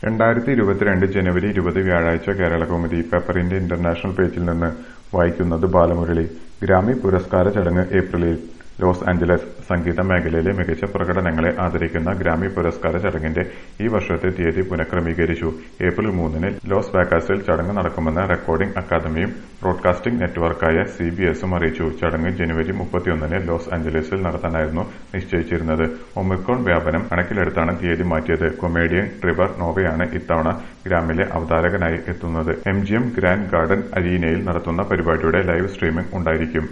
രണ്ടായിരത്തി ഇരുപത്തിരണ്ട് ജനുവരി ഇരുപത് വ്യാഴാഴ്ച കേരളകൗമുദി പേപ്പറിന്റെ ഇന്റർനാഷണൽ പേജിൽ നിന്ന് വായിക്കുന്നത് ബാലമുരളി ഗ്രാമി പുരസ്കാര ചടങ്ങ് ഏപ്രിലിൽ ലോസ് ആഞ്ചലസ് സംഗീത മേഖലയിലെ മികച്ച പ്രകടനങ്ങളെ ആദരിക്കുന്ന ഗ്രാമി പുരസ്കാര ചടങ്ങിന്റെ ഈ വർഷത്തെ തീയതി പുനഃക്രമീകരിച്ചു ഏപ്രിൽ മൂന്നിന് ലോസ് വേഗാസിൽ ചടങ്ങ് നടക്കുമെന്ന് റെക്കോർഡിംഗ് അക്കാദമിയും ബ്രോഡ്കാസ്റ്റിംഗ് നെറ്റ്വർക്കായ സി ബി എസും അറിയിച്ചു ചടങ്ങ് ജനുവരി മുപ്പത്തിയൊന്നിന് ലോസ് ആഞ്ചലസിൽ നടത്താനായിരുന്നു നിശ്ചയിച്ചിരുന്നത് ഒമിക്രോൺ വ്യാപനം കണക്കിലെടുത്താണ് തീയതി മാറ്റിയത് കൊമേഡിയൻ ട്രിവർ നോവയാണ് ഇത്തവണ ഗ്രാമിലെ അവതാരകനായി എത്തുന്നത് M G M grand garden അരീനയിൽ നടത്തുന്ന പരിപാടിയുടെ ലൈവ് സ്ട്രീമിംഗ് ഉണ്ടായിരിക്കും